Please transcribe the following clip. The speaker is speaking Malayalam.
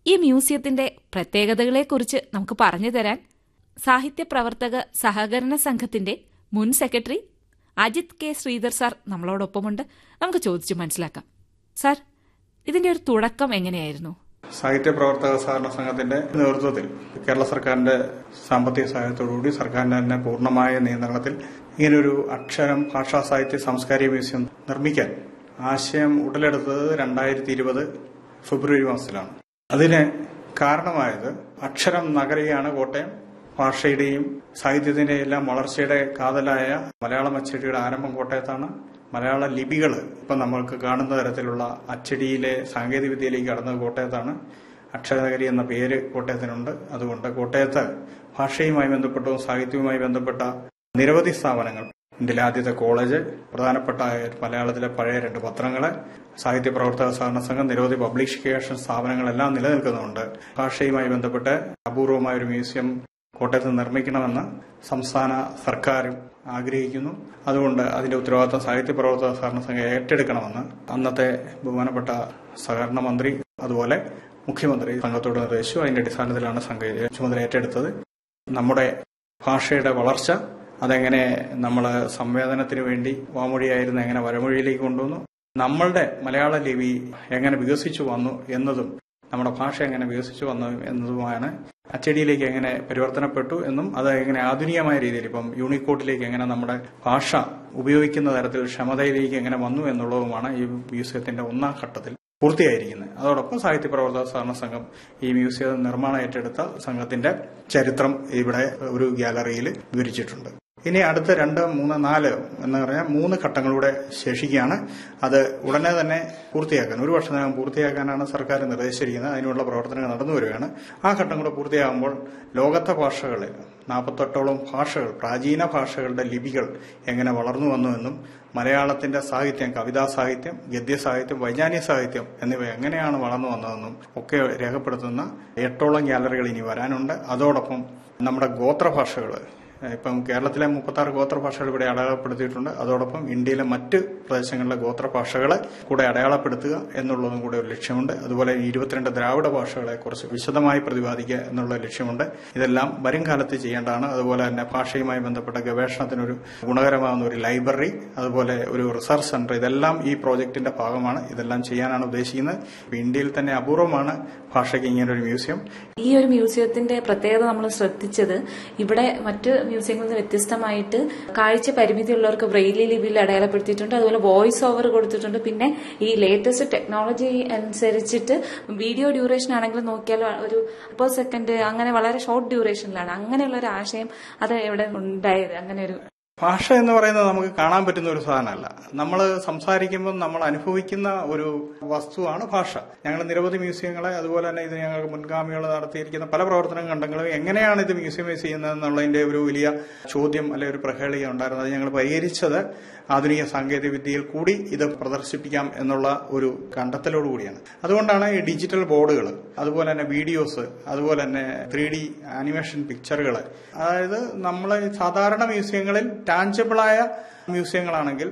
ഈ മ്യൂസിയത്തിന്റെ പ്രത്യേകതകളെക്കുറിച്ച് നമുക്ക് പറഞ്ഞു തരാൻ സാഹിത്യ പ്രവർത്തക സഹകരണ സംഘത്തിന്റെ മുൻ secretary Ajith K Sreedhar sir നമ്മളോടൊപ്പമുണ്ട് നമുക്ക് ചോദിച്ചു മനസ്സിലാക്കാം സാർ ഇതിന്റെ ഒരു തുടക്കം എങ്ങനെയായിരുന്നു സാഹിത്യ പ്രവർത്തക സഹകരണ സംഘത്തിന്റെ നേതൃത്വത്തിൽ കേരള സർക്കാരിന്റെ സാമ്പത്തിക സഹായത്തോടുകൂടി സർക്കാരിന്റെ തന്നെ പൂർണ്ണമായ നിയന്ത്രണത്തിൽ ഇങ്ങനൊരു അക്ഷരം ഭാഷാ സാഹിത്യ സാംസ്കാരിക മ്യൂസിയം നിർമ്മിക്കാൻ ആശയം ഉടലെടുത്തത് രണ്ടായിരത്തി ഇരുപത് ഫെബ്രുവരി മാസത്തിലാണ് അതിന് കാരണമായത് അക്ഷരം നഗരിയാണ് കോട്ടയം ഭാഷയുടെയും സാഹിത്യത്തിന്റെയും എല്ലാം വളർച്ചയുടെ കാതലായ മലയാളം അച്ചടിയുടെ ആരംഭം കോട്ടയത്താണ് മലയാള ലിപികൾ ഇപ്പം നമ്മൾക്ക് കാണുന്ന തരത്തിലുള്ള അച്ചടിയിലെ സാങ്കേതിക വിദ്യയിലേക്ക് കടന്നത് കോട്ടയത്താണ് അക്ഷരനഗരി എന്ന പേര് കോട്ടയത്തിനുണ്ട് അതുകൊണ്ട് കോട്ടയത്ത് ഭാഷയുമായി ബന്ധപ്പെട്ടതും സാഹിത്യവുമായി ബന്ധപ്പെട്ട നിരവധി സ്ഥാപനങ്ങൾ ഇന്ത്യയിലെ ആദ്യത്തെ കോളേജ് പ്രധാനപ്പെട്ട മലയാളത്തിലെ പഴയ രണ്ട് പത്രങ്ങള് സാഹിത്യ പ്രവർത്തക സഹകരണ സംഘം നിരവധി പബ്ലിക്കേഷൻ സ്ഥാപനങ്ങളെല്ലാം നിലനിൽക്കുന്നുണ്ട് ഭാഷയുമായി ബന്ധപ്പെട്ട് അപൂർവമായ ഒരു മ്യൂസിയം കോട്ടയത്ത് നിർമ്മിക്കണമെന്ന് സംസ്ഥാന സർക്കാരും ആഗ്രഹിക്കുന്നു അതുകൊണ്ട് അതിന്റെ ഉത്തരവാദിത്തം സാഹിത്യ പ്രവർത്തക സഹകരണ സംഘം ഏറ്റെടുക്കണമെന്ന് അന്നത്തെ ബഹുമാനപ്പെട്ട സഹകരണ മന്ത്രി അതുപോലെ മുഖ്യമന്ത്രി സംഘത്തോട് നിർദ്ദേശിച്ചു അതിന്റെ അടിസ്ഥാനത്തിലാണ് സംഘം ചുമതല ഏറ്റെടുത്തത് നമ്മുടെ ഭാഷയുടെ വളർച്ച അതെങ്ങനെ നമ്മൾ സംവേദനത്തിന് വേണ്ടി വാമൊഴിയായിരുന്ന എങ്ങനെ വരമൊഴിയിലേക്ക് കൊണ്ടുവന്നു നമ്മളുടെ മലയാള ലിപി എങ്ങനെ വികസിച്ചു വന്നു എന്നതും നമ്മുടെ ഭാഷ എങ്ങനെ വികസിച്ചു വന്നു എന്നതുമാണ് അച്ചടിയിലേക്ക് എങ്ങനെ പരിവർത്തനപ്പെട്ടു എന്നും അത് എങ്ങനെ ആധുനികമായ രീതിയിൽ ഇപ്പം യൂണിക്കോഡിലേക്ക് എങ്ങനെ നമ്മുടെ ഭാഷ ഉപയോഗിക്കുന്ന തരത്തിൽ ക്ഷമതയിലേക്ക് എങ്ങനെ വന്നു എന്നുള്ളതുമാണ് ഈ മ്യൂസിയത്തിന്റെ ഒന്നാം ഘട്ടത്തിൽ പൂർത്തിയായിരിക്കുന്നത് അതോടൊപ്പം സാഹിത്യ പ്രവർത്തക സഹകരണ സംഘം ഈ മ്യൂസിയം നിർമ്മാണം ഏറ്റെടുത്ത സംഘത്തിന്റെ ചരിത്രം ഇവിടെ ഒരു ഗ്യാലറിയിൽ വിവരിച്ചിട്ടുണ്ട് ഇനി അടുത്ത രണ്ട് മൂന്ന് നാല് എന്ന് പറഞ്ഞാൽ മൂന്ന് ഘട്ടങ്ങളിലൂടെ ശേഷിക്കുകയാണ് അത് ഉടനെ തന്നെ പൂർത്തിയാക്കാൻ ഒരു വർഷത്തിനകം പൂർത്തിയാക്കാനാണ് സർക്കാർ നിർദ്ദേശിച്ചിരിക്കുന്നത് അതിനുള്ള പ്രവർത്തനങ്ങൾ നടന്നു വരികയാണ് ആ ഘട്ടം കൂടെ പൂർത്തിയാകുമ്പോൾ ലോകത്തെ ഭാഷകളിൽ നാൽപ്പത്തെട്ടോളം ഭാഷകൾ പ്രാചീന ഭാഷകളുടെ ലിപികൾ എങ്ങനെ വളർന്നു വന്നുവെന്നും മലയാളത്തിന്റെ സാഹിത്യം കവിതാ സാഹിത്യം ഗദ്യ സാഹിത്യം വൈജ്ഞാനിക സാഹിത്യം എന്നിവ എങ്ങനെയാണ് വളർന്നു വന്നതെന്നും ഒക്കെ രേഖപ്പെടുത്തുന്ന എട്ടോളം ഗ്യാലറികൾ ഇനി വരാനുണ്ട് അതോടൊപ്പം നമ്മുടെ ഗോത്രഭാഷകൾ ഇപ്പം കേരളത്തിലെ മുപ്പത്തി ആറ് ഗോത്രഭാഷകൾ ഇവിടെ അടയാളപ്പെടുത്തിയിട്ടുണ്ട് അതോടൊപ്പം ഇന്ത്യയിലെ മറ്റ് പ്രദേശങ്ങളിലെ ഗോത്രഭാഷകളെ കൂടെ അടയാളപ്പെടുത്തുക എന്നുള്ളതും കൂടെ ഒരു ലക്ഷ്യമുണ്ട് അതുപോലെ ഇരുപത്തിരണ്ട് ദ്രാവിഡ ഭാഷകളെ കുറിച്ച് വിശദമായി പ്രതിപാദിക്കുക എന്നുള്ള ലക്ഷ്യമുണ്ട് ഇതെല്ലാം വരും കാലത്ത് ചെയ്യേണ്ടതാണ് അതുപോലെ തന്നെ ഭാഷയുമായി ബന്ധപ്പെട്ട ഗവേഷണത്തിനൊരു ഗുണകരമാകുന്ന ഒരു ലൈബ്രറി അതുപോലെ ഒരു റിസർച്ച് സെന്റർ ഇതെല്ലാം ഈ പ്രോജക്ടിന്റെ ഭാഗമാണ് ഇതെല്ലാം ചെയ്യാനാണ് ഉദ്ദേശിക്കുന്നത് ഇന്ത്യയിൽ തന്നെ അപൂർവമാണ് ഭാഷയ്ക്ക് ഇങ്ങനെ ഒരു മ്യൂസിയം ഈ ഒരു മ്യൂസിയത്തിന്റെ പ്രത്യേകത നമ്മൾ ശ്രദ്ധിച്ചത് ഇവിടെ മറ്റ് മ്യൂസിയങ്ങളിൽ നിന്ന് വ്യത്യസ്തമായിട്ട് കാഴ്ച പരിമിതിയുള്ളവർക്ക് ബ്രെയിലി ലിപിയിൽ അടയാളപ്പെടുത്തിയിട്ടുണ്ട് അതുപോലെ വോയിസ് ഓവർ കൊടുത്തിട്ടുണ്ട് പിന്നെ ഈ ലേറ്റസ്റ്റ് ടെക്നോളജി അനുസരിച്ചിട്ട് വീഡിയോ ഡ്യൂറേഷൻ ആണെങ്കിൽ നോക്കിയാൽ ഒരു പെർ സെക്കൻഡ് അങ്ങനെ വളരെ ഷോർട്ട് ഡ്യൂറേഷനിലാണ് അങ്ങനെയുള്ള ഒരു ആശയം അത് എവിടെ ഉണ്ടായത് അങ്ങനെ ഒരു ഭാഷ എന്ന് പറയുന്നത് നമുക്ക് കാണാൻ പറ്റുന്ന ഒരു സാധനമല്ല നമ്മൾ സംസാരിക്കുമ്പോൾ നമ്മൾ അനുഭവിക്കുന്ന ഒരു വസ്തുവാണ് ഭാഷ ഞങ്ങൾ നിരവധി മ്യൂസിയങ്ങളെ അതുപോലെ തന്നെ ഇത് ഞങ്ങൾക്ക് മുൻഗാമികൾ നടത്തിയിരിക്കുന്ന പല പ്രവർത്തനം കണ്ടെങ്കിലും എങ്ങനെയാണ് ഇത് മ്യൂസിയമൈസ് ചെയ്യുന്നത് എന്നുള്ളതിന്റെ ഒരു വലിയ ചോദ്യം അല്ലെ ഒരു പ്രഹേളിക ഉണ്ടായിരുന്നത് അത് ഞങ്ങൾ പരിഹരിച്ചത് ആധുനിക സാങ്കേതിക വിദ്യയിൽ കൂടി ഇത് പ്രദർശിപ്പിക്കാം എന്നുള്ള ഒരു കണ്ടെത്തലോടുകൂടിയാണ് അതുകൊണ്ടാണ് ഈ ഡിജിറ്റൽ ബോർഡുകൾ അതുപോലെ തന്നെ വീഡിയോസ് അതുപോലെ തന്നെ ത്രീ ഡി ആനിമേഷൻ പിക്ചറുകൾ അതായത് നമ്മൾ സാധാരണ മ്യൂസിയങ്ങളിൽ ടാഞ്ചബിളായ മ്യൂസിയങ്ങളാണെങ്കിൽ